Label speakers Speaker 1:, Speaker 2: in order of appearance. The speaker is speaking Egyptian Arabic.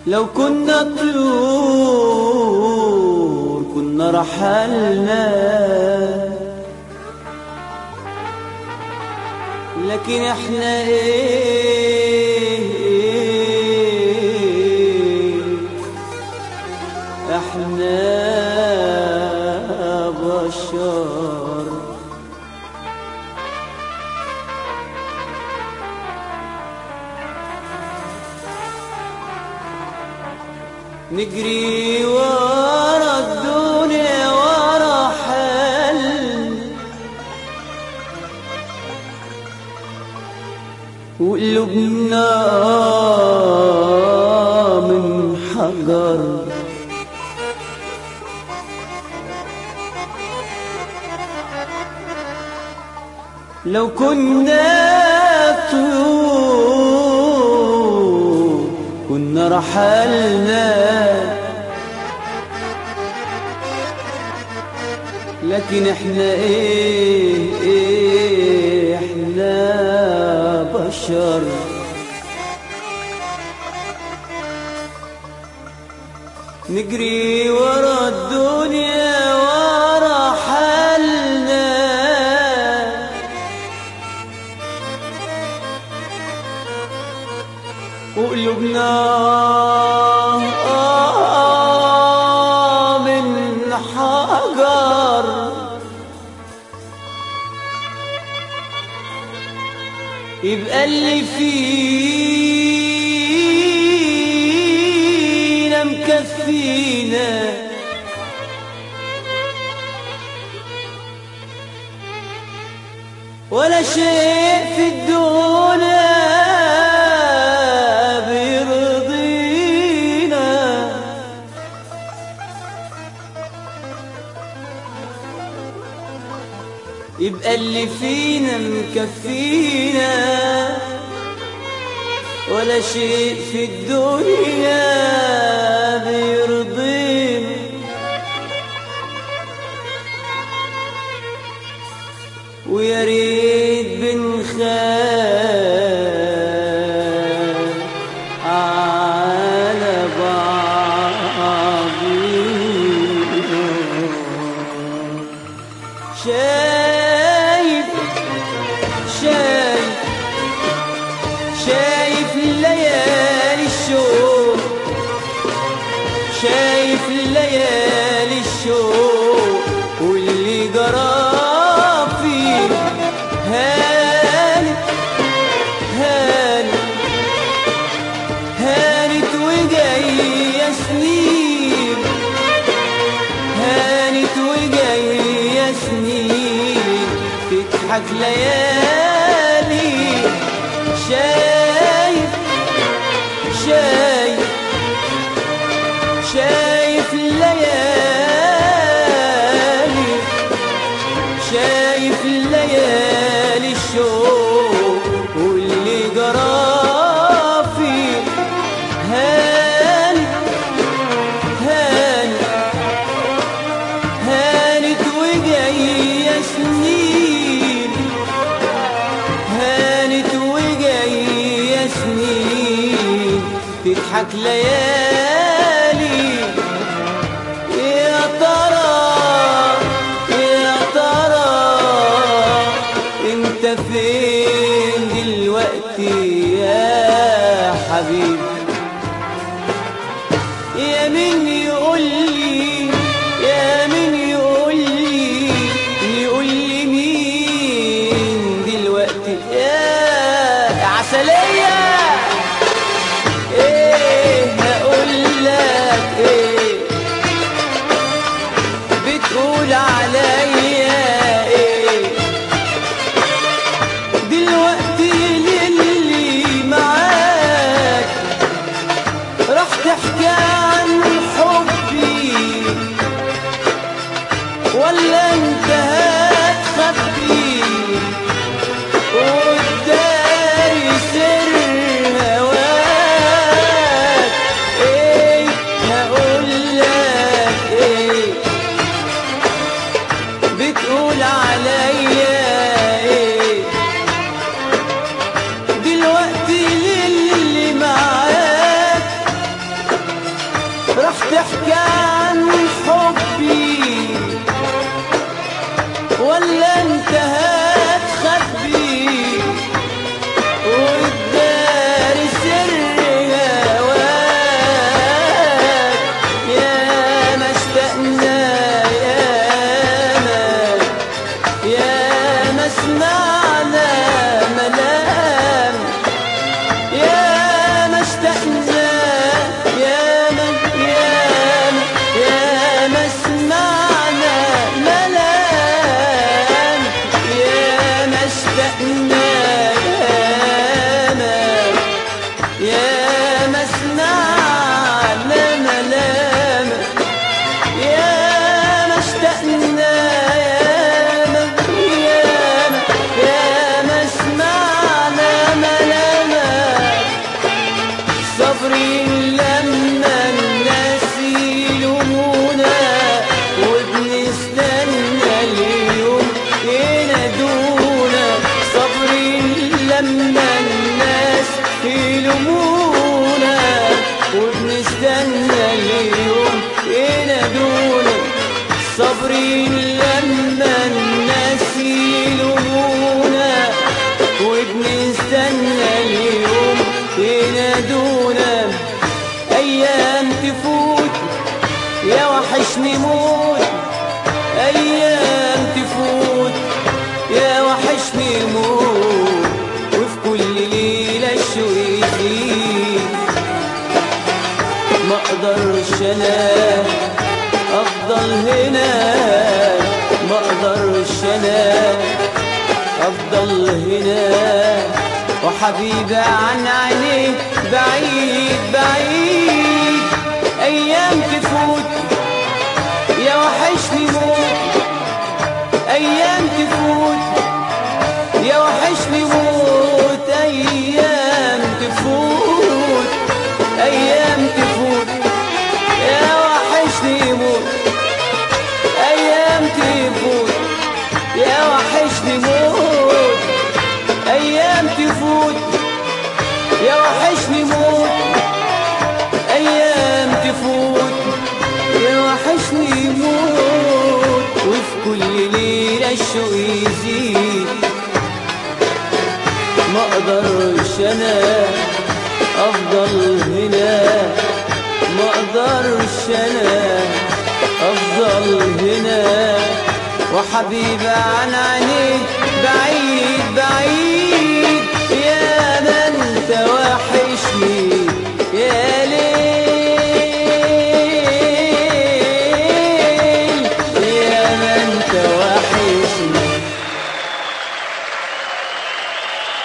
Speaker 1: لو كنا طيور كنا رحلنا لكن احنا ايه احنا بشر نجري ورا الدنيا ورا حل وقلوبنا من حجر لو كنا طيور كنا رحلنا لكن احنا ايه, إيه احنا بشر نجري ورا الدنيا ورا حالنا وقلوبنا آه من حجر يبقى اللي فينا مكفينا ولا شيء في الدنيا بيرضينا يبقى اللي فينا مكفينا ولا شيء في الدنيا بيرضينا ويا ريت بنخاف على بعضنا شايف شايف شايف ليالي الشوق شايف ليالي الشوق واللي جرى فيه هانت هانت هانت وجاية سنين هانت وجاية سنين تضحك ليالي شايف شايف شايف الليالي شايف الليالي الشوق واللي جرى فيه هانت هانت هانت وجاية سنين هانت وجاية سنين تضحك ليالي يا ترى يا ترى انت فين دلوقتي يا حبيبي يا مين يقول لي يا مين يقول لي يقول لي مين دلوقتي يا عسلية ايه هقول لك ايه بتقول عليا ايه دلوقتي للي معاك راح تحكي عن حبي ولا انت هتخبي وتداري سر هواك ايه هقول لك ايه بتقول عليا ايه دلوقتي للي معاك ولا انت هتخبي والدار سر هواك يا ما اشتقنا يا ما يا ما سمعنا ملام يا ما اشتقنا يا ما يا ما يا ما سمعنا ملام يا ما اشتقنا يا ما يا ما سمعنا ملام يا ما اشتقنا يا ما يا ما يا ما سمعنا ملامك صبري لما الناس يلومونا وبنستنى اليوم ينادونا صبري لما الناس يلومونا وبنستنى اليوم ينادونا صبري لما الناس يلومونا وبنستنى اليوم ينادونا ايام تفوت يا وحشني موت ايام تفوت يا وحشني موت وفي كل ليله الشوق يزيد ما اقدرش انا افضل هنا ما اقدرش انا افضل هنا وحبيبي عن عيني بعيد بعيد ايام تفوت يا وحشني موت ايام تفوت يا وحشني موت ايام تفوت ايام تفوت يا وحشني موت ايام تفوت يا وحشني موت ايام تفوت يا وحشني موت ايام تفوت يا وحشني موت وفي كل ليله الشوق يزيد ما اقدرش انا افضل هنا ما اقدرش انا افضل هنا وحبيبي عن عينيك بعيد بعيد